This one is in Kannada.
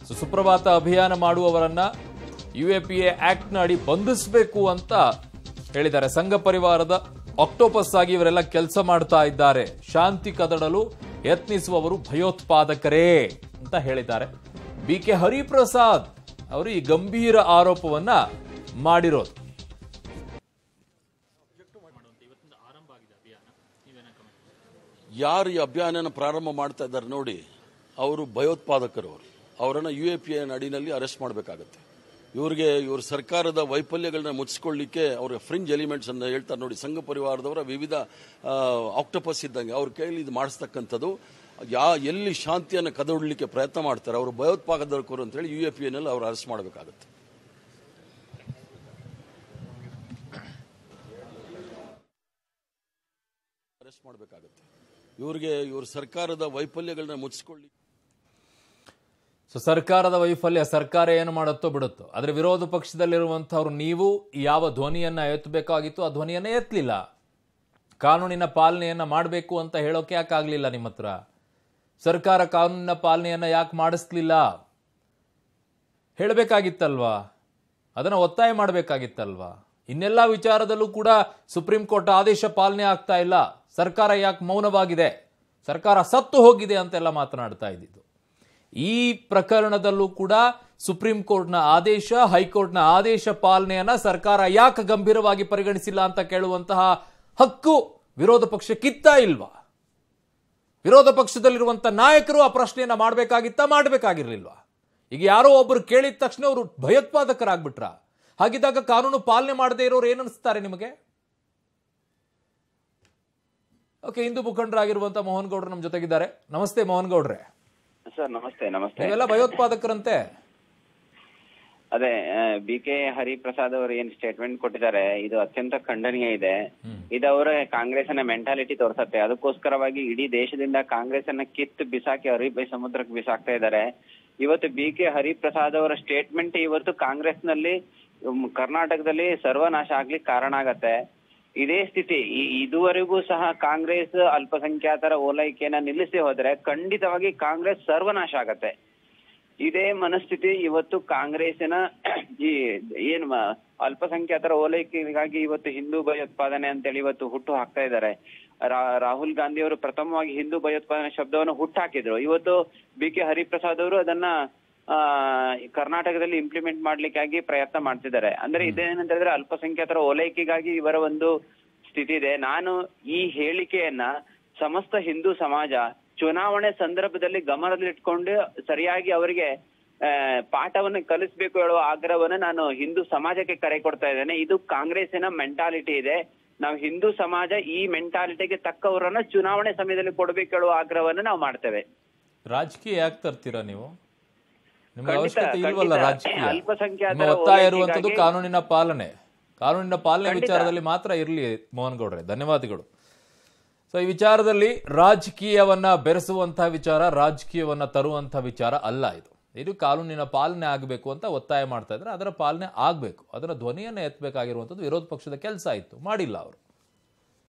ಸೊ ಸುಪ್ರಭಾತ ಅಭಿಯಾನ ಮಾಡುವವರನ್ನ ಯು ಎ ಪಿ ಎ ಆಕ್ಟ್ನ ಅಡಿ ಬಂಧಿಸಬೇಕು ಅಂತ ಹೇಳಿದ್ದಾರೆ ಸಂಘ ಪರಿವಾರದ ಆಕ್ಟೋಪಸ್ ಆಗಿ ಇವರೆಲ್ಲ ಕೆಲಸ ಮಾಡ್ತಾ ಇದ್ದಾರೆ ಶಾಂತಿ ಕದಡಲು ಯತ್ನಿಸುವವರು ಭಯೋತ್ಪಾದಕರೇ ಅಂತ ಹೇಳಿದ್ದಾರೆ ಬಿ ಕೆ ಹರಿಪ್ರಸಾದ್ ಅವರು ಈ ಗಂಭೀರ ಆರೋಪವನ್ನ ಮಾಡಿರೋದು ಯಾರು ಈ ಅಭಿಯಾನನ ಪ್ರಾರಂಭ ಮಾಡ್ತಾ ಇದ್ದಾರೆ ನೋಡಿ ಅವರು ಭಯೋತ್ಪಾದಕರು ಅವರು ಅವರನ್ನು ಯು ಎ ಪಿ ಎ ಅಡಿನಲ್ಲಿ ಅರೆಸ್ಟ್ ಮಾಡಬೇಕಾಗತ್ತೆ ಇವ್ರಿಗೆ ಇವ್ರ ಸರ್ಕಾರದ ವೈಫಲ್ಯಗಳನ್ನ ಮುಚ್ಚಿಕೊಳ್ಳಿಕ್ಕೆ ಅವ್ರ ಫ್ರಿಂಜ್ ಎಲಿಮೆಂಟ್ಸ್ ಅಂತ ಹೇಳ್ತಾರೆ ನೋಡಿ ಸಂಘ ಪರಿವಾರದವರ ವಿವಿಧ ಆಕ್ಟೋಪಸ್ ಇದ್ದಂಗೆ ಅವ್ರ ಕೈಯಲ್ಲಿ ಇದು ಮಾಡಿಸ್ತಕ್ಕಂಥದ್ದು ಯಾ ಎಲ್ಲಿ ಶಾಂತಿಯನ್ನು ಕದಡಲಿಕ್ಕೆ ಪ್ರಯತ್ನ ಮಾಡ್ತಾರೆ ಅವರು ಭಯೋತ್ಪಾದಕರು ಅಂತ ಹೇಳಿ ಯು ಎ ಪಿ ಎನಲ್ಲಿ ಅವ್ರು ಅರೆಸ್ಟ್ ಮಾಡಬೇಕಾಗತ್ತೆ ಅರೆಸ್ಟ್ ಮಾಡಬೇಕಾಗತ್ತೆ ಇವ್ರಿಗೆ ಇವ್ರ ಸರ್ಕಾರದ ವೈಫಲ್ಯಗಳನ್ನ ಮುಚ್ಚಿಕೊಳ್ಳಿ ಸೊ ಸರ್ಕಾರದ ವೈಫಲ್ಯ ಸರ್ಕಾರ ಏನು ಮಾಡುತ್ತೋ ಬಿಡುತ್ತೋ ಆದ್ರೆ ವಿರೋಧ ಪಕ್ಷದಲ್ಲಿರುವಂತವ್ರು ನೀವು ಯಾವ ಧ್ವನಿಯನ್ನ ಎತ್ತಬೇಕಾಗಿತ್ತು ಆ ಧ್ವನಿಯನ್ನ ಎತ್ತಲಿಲ್ಲ ಕಾನೂನಿನ ಪಾಲನೆಯನ್ನ ಮಾಡಬೇಕು ಅಂತ ಹೇಳೋಕೆ ಯಾಕಾಗ್ಲಿಲ್ಲ ನಿಮ್ಮ ಹತ್ರ ಸರ್ಕಾರ ಕಾನೂನಿನ ಪಾಲನೆಯನ್ನ ಯಾಕೆ ಮಾಡಿಸ್ಲಿಲ್ಲ ಹೇಳಬೇಕಾಗಿತ್ತಲ್ವಾ ಅದನ್ನ ಒತ್ತಾಯ ಮಾಡಬೇಕಾಗಿತ್ತಲ್ವಾ ಇನ್ನೆಲ್ಲ ವಿಚಾರದಲ್ಲೂ ಕೂಡ ಸುಪ್ರೀಂ ಕೋರ್ಟ್ ಆದೇಶ ಪಾಲನೆ ಆಗ್ತಾ ಇಲ್ಲ ಸರ್ಕಾರ ಯಾಕೆ ಮೌನವಾಗಿದೆ ಸರ್ಕಾರ ಸತ್ತು ಹೋಗಿದೆ ಅಂತೆಲ್ಲ ಮಾತನಾಡ್ತಾ ಇದ್ದಿದ್ದು ಈ ಪ್ರಕರಣದಲ್ಲೂ ಕೂಡ ಸುಪ್ರೀಂ ಕೋರ್ಟ್ನ ಆದೇಶ ಹೈಕೋರ್ಟ್ನ ಆದೇಶ ಪಾಲನೆಯನ್ನ ಸರ್ಕಾರ ಯಾಕೆ ಗಂಭೀರವಾಗಿ ಪರಿಗಣಿಸಿಲ್ಲ ಅಂತ ಕೇಳುವಂತಹ ಹಕ್ಕು ವಿರೋಧ ಪಕ್ಷಕ್ಕಿತ್ತ ಇಲ್ವಾ ವಿರೋಧ ಪಕ್ಷದಲ್ಲಿರುವಂತ ನಾಯಕರು ಆ ಪ್ರಶ್ನೆಯನ್ನ ಮಾಡಬೇಕಾಗಿತ್ತ ಮಾಡಬೇಕಾಗಿರ್ಲಿಲ್ವಾ ಈಗ ಯಾರೋ ಒಬ್ರು ಕೇಳಿದ ತಕ್ಷಣ ಅವರು ಭಯೋತ್ಪಾದಕರಾಗ್ಬಿಟ್ರ ಹಾಗಿದ್ದಾಗ ಕಾನೂನು ಪಾಲನೆ ಮಾಡದೇ ಇರೋರು ಏನನ್ನಿಸ್ತಾರೆ ನಿಮಗೆ ಓಕೆ ಹಿಂದೂ ಮುಖಂಡರಾಗಿರುವಂತ ಮೋಹನ್ ಗೌಡ್ರು ನಮ್ಮ ಜೊತೆಗಿದ್ದಾರೆ ನಮಸ್ತೆ ಮೋಹನ್ ಗೌಡ್ರೆ ಸರ್ ನಮಸ್ತೆ ನಮಸ್ತೆ ನೀವೆಲ್ಲ ಭಯೋತ್ಪಾದಕರಂತೆ ಅದೇ ಬಿ ಕೆ ಹರಿಪ್ರಸಾದ್ ಅವರು ಏನ್ ಸ್ಟೇಟ್ಮೆಂಟ್ ಕೊಟ್ಟಿದ್ದಾರೆ ಇದು ಅತ್ಯಂತ ಖಂಡನೀಯ ಇದೆ ಇದು ಅವರ ಕಾಂಗ್ರೆಸ್ನ ಮೆಂಟಾಲಿಟಿ ತೋರ್ಸತ್ತೆ ಅದಕ್ಕೋಸ್ಕರವಾಗಿ ಇಡೀ ದೇಶದಿಂದ ಕಾಂಗ್ರೆಸ್ ಅನ್ನ ಕಿತ್ತು ಬಿಸಾಕಿ ಅರಬ್ಬಿ ಸಮುದ್ರಕ್ಕೆ ಬಿಸಾಕ್ತಾ ಇದ್ದಾರೆ ಇವತ್ತು ಬಿ ಕೆ ಹರಿಪ್ರಸಾದ್ ಅವರ ಸ್ಟೇಟ್ಮೆಂಟ್ ಇವತ್ತು ಕಾಂಗ್ರೆಸ್ನಲ್ಲಿ ಉಮ್, ಕರ್ನಾಟಕದಲ್ಲಿ ಸರ್ವನಾಶ ಆಗ್ಲಿಕ್ಕೆ ಕಾರಣ ಆಗತ್ತೆ ಇದೇ ಸ್ಥಿತಿ ಈ- ಇದುವರೆಗೂ ಸಹ ಕಾಂಗ್ರೆಸ್ ಅಲ್ಪಸಂಖ್ಯಾತರ ಓಲೈಕೆಯನ್ನ ನಿಲ್ಲಿಸಿ ಹೋದ್ರೆ ಖಂಡಿತವಾಗಿ ಕಾಂಗ್ರೆಸ್ ಸರ್ವನಾಶ ಆಗತ್ತೆ ಇದೇ ಮನಸ್ಥಿತಿ ಇವತ್ತು ಕಾಂಗ್ರೆಸ್ಸಿನ ಈ ಏನು ಮ- ಅಲ್ಪಸಂಖ್ಯಾತರ ಓಲೈಕೆಗಾಗಿ ಇವತ್ತು ಹಿಂದೂ ಭಯೋತ್ಪಾದನೆ ಅಂತೇಳಿ ಇವತ್ತು ಹುಟ್ಟು ಹಾಕ್ತಾ ಇದ್ದಾರೆ ರಾ- ರಾಹುಲ್ ಗಾಂಧಿ ಅವರು ಪ್ರಥಮವಾಗಿ ಹಿಂದೂ ಭಯೋತ್ಪಾದನೆ ಶಬ್ದವನ್ನು ಹುಟ್ಟು ಹಾಕಿದ್ರು ಇವತ್ತು ಬಿ ಕೆ ಹರಿಪ್ರಸಾದ್ ಅವರು ಅದನ್ನ ಆ ಈ ಕರ್ನಾಟಕದಲ್ಲಿ ಇಂಪ್ಲಿಮೆಂಟ್ ಮಾಡ್ಲಿಕ್ಕಾಗಿ ಪ್ರಯತ್ನ ಮಾಡ್ತಿದ್ದಾರೆ ಅಂದ್ರೆ ಇದೇನಂತ ಹೇಳಿದ್ರೆ ಅಲ್ಪಸಂಖ್ಯಾತರ ಓಲೈಕೆಗಾಗಿ ಇವರ ಒಂದು ಸ್ಥಿತಿ ಇದೆ ನಾನು ಈ ಹೇಳಿಕೆಯನ್ನ ಸಮಸ್ತ ಹಿಂದೂ ಸಮಾಜ ಚುನಾವಣೆ ಸಂದರ್ಭದಲ್ಲಿ ಗಮನದಲ್ಲಿಟ್ಕೊಂಡು ಸರಿಯಾಗಿ ಅವರಿಗೆ ಆ, ಪಾಠವನ್ನು ಕಲಿಸ್ಬೇಕು ಹೇಳುವ ಆಗ್ರಹವನ್ನು ನಾನು ಹಿಂದೂ ಸಮಾಜಕ್ಕೆ ಕರೆ ಕೊಡ್ತಾ ಇದ್ದೇನೆ ಇದು ಕಾಂಗ್ರೆಸ್ಸಿನ ಮೆಂಟಾಲಿಟಿ ಇದೆ ನಾವು ಹಿಂದೂ ಸಮಾಜ ಈ ಮೆಂಟಾಲಿಟಿಗೆ ತಕ್ಕವರನ್ನ ಚುನಾವಣೆ ಸಮಯದಲ್ಲಿ ಕೊಡ್ಬೇಕು ಹೇಳುವ ಆಗ್ರಹವನ್ನು ನಾವು ಮಾಡ್ತೇವೆ ರಾಜಕೀಯ ಯಾಕೆ ತರ್ತೀರಾ ನೀವು ನಿಮ್ಗೆ ಖಂಡಿತ, ಅವಶ್ಯಕತೆ ಇಲ್ವಲ್ಲ ಖಂಡಿತ. ರಾಜಕೀಯ ಅಲ್ಪಸಂಖ್ಯಾತರ ನಿಮ್ಮ ಒತ್ತಾಯ ಓಲೈಕೆಗಾಗಿ- ಇರುವಂತದ್ದು ಕಾನೂನಿನ ಪಾಲನೆ ಕಾನೂನಿನ ಪಾಲನೆ ಖಂಡಿತ. ವಿಚಾರದಲ್ಲಿ ಮಾತ್ರ ಇರಲಿ ಮೋಹನ್ ಗೌಡ್ರೆ ಧನ್ಯವಾದಗಳು ಸೊ ಈ ವಿಚಾರದಲ್ಲಿ ರಾಜಕೀಯವನ್ನ ಬೆರೆಸುವಂತಹ ವಿಚಾರ ರಾಜಕೀಯವನ್ನ ತರುವಂತಹ ವಿಚಾರ ಅಲ್ಲ ಇದು ಇದು ಕಾನೂನಿನ ಪಾಲನೆ ಆಗಬೇಕು ಅಂತ ಒತ್ತಾಯ ಮಾಡ್ತಾ ಇದ್ರೆ ಅದರ ಪಾಲನೆ ಆಗಬೇಕು ಅದರ ಧ್ವನಿಯನ್ನ ಎತ್ತಬೇಕಾಗಿರುವಂಥದ್ದು ವಿರೋಧ ಪಕ್ಷದ ಕೆಲಸ ಇತ್ತು ಮಾಡಿಲ್ಲ ಅವರು